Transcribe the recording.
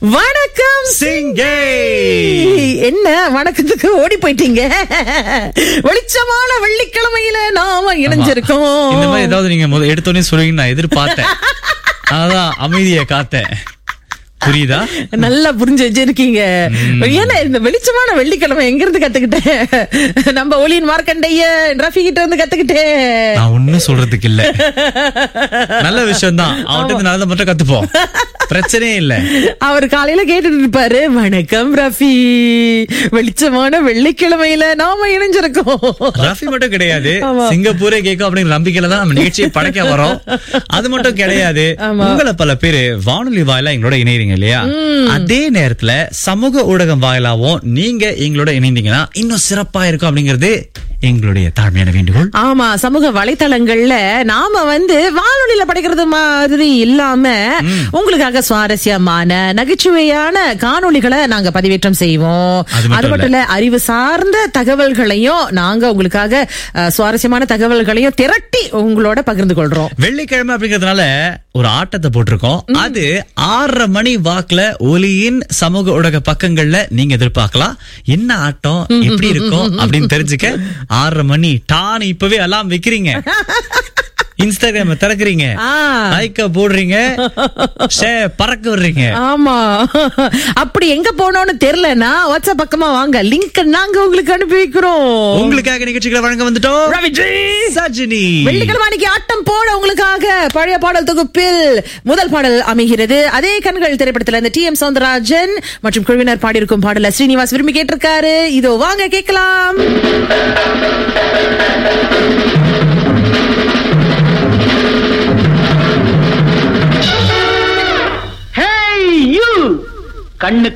வணக்கம் சிங்கே என்ன வணக்கத்துக்கு ஓடி போயிட்டீங்க வெளிச்சமான வெள்ளிக்கிழமையில நாம இணைஞ்சிருக்கோம் இந்த மாதிரி ஏதாவது நீங்க முத எடுத்தோடனே சொல்லுவீங்கன்னு நான் எதிர்பார்த்தேன் அதான் அமைதியை காத்தேன் புரியுதா நல்லா புரிஞ்சு வச்சிருக்கீங்க ஏன்னா இந்த வெளிச்சமான வெள்ளிக்கிழமை எங்க இருந்து கத்துக்கிட்டேன் நம்ம ஒளியின் மார்க்கண்டைய ரஃபி கிட்ட இருந்து கத்துக்கிட்டேன் நான் ஒண்ணும் சொல்றதுக்கு இல்ல நல்ல விஷயம் தான் அவன்கிட்ட நல்லதை மட்டும் கத்துப்போம் பிரச்சனையே இல்ல அவர் காலையில கேட்டுட்டு இருப்பாரு வணக்கம் ரஃபி வெளிச்சமான வெள்ளிக்கிழமையில நாம இணைஞ்சிருக்கோம் ரஃபி மட்டும் கிடையாது ஆமா. சிங்கப்பூரே கேட்கும் அப்படிங்கிற நம்பிக்கையில தான் நம்ம நிகழ்ச்சியை படைக்க வரோம் அது மட்டும் கிடையாது ஆமா. உங்களை பல பேரு வானொலி வாயிலா எங்களோட இணையறீங்க இல்லையா அதே நேரத்துல சமூக ஊடகம் வாயிலாவும் நீங்க எங்களோட இணைந்தீங்கன்னா இன்னும் சிறப்பா இருக்கும் அப்படிங்கிறது எங்களுடைய தாழ்மையான வேண்டுகோள் ஆமா சமூக வலைத்தளங்கள்ல நாம வந்து வானொலியில படைக்கிறது மாதிரி இல்லாம உங்களுக்காக சுவாரஸ்யமான நகைச்சுவையான காணொளிகளை நாங்க பதிவேற்றம் செய்வோம் அது மட்டும் அது மட்டும் இல்ல அறிவு சார்ந்த தகவல்களையும் நாங்க உங்களுக்காக அஹ், சுவாரஸ்யமான தகவல்களையும் திரட்டி உங்களோட பகிர்ந்து கொள்றோம் வெள்ளிக்கிழமை அப்படிங்கறதுனால ஒரு ஆட்டத்தை போட்டிருக்கோம் அது ஆறரை மணி வாக்குல ஒலியின் சமூக ஊடக பக்கங்கள்ல நீங்க எதிர்பார்க்கலாம் என்ன ஆட்டம் எப்படி இருக்கும் அப்படின்னு தெரிஞ்சுக்க ஆறரை மணி டான் இப்பவே எல்லாம் வைக்கிறீங்க இன்ஸ்டாகிராம திறக்கிறீங்க ஆ. லைக்க போடுறீங்க share பறக்க விடுறீங்க ஆமா அப்படி எங்க போனோம்னு தெரியலனா வாட்ஸ்அப் பக்கமா வாங்க லிங்க் நாங்க உங்களுக்கு அனுப்பி வைக்கிறோம் உங்களுக்காக நிகழ்ச்சிகளை வழங்க வந்துட்டோம் ரவிஜி சஜினி வெள்ளிக்கிழமை அன்னைக்கு ஆட்டம் போட உங்களுக்காக பழைய பாடல் தொகுப்பில் முதல் பாடல் அமைகிறது அதே கண்கள் திரைப்படத்துல இந்த டி எம் சவுந்தரராஜன் மற்றும் குழுவினர் பாடியிருக்கும் பாடல ஸ்ரீனிவாஸ் விரும்பி கேட்டிருக்காரு இதோ வாங்க கேட்கலாம் ஹேய் யூ கண்ணு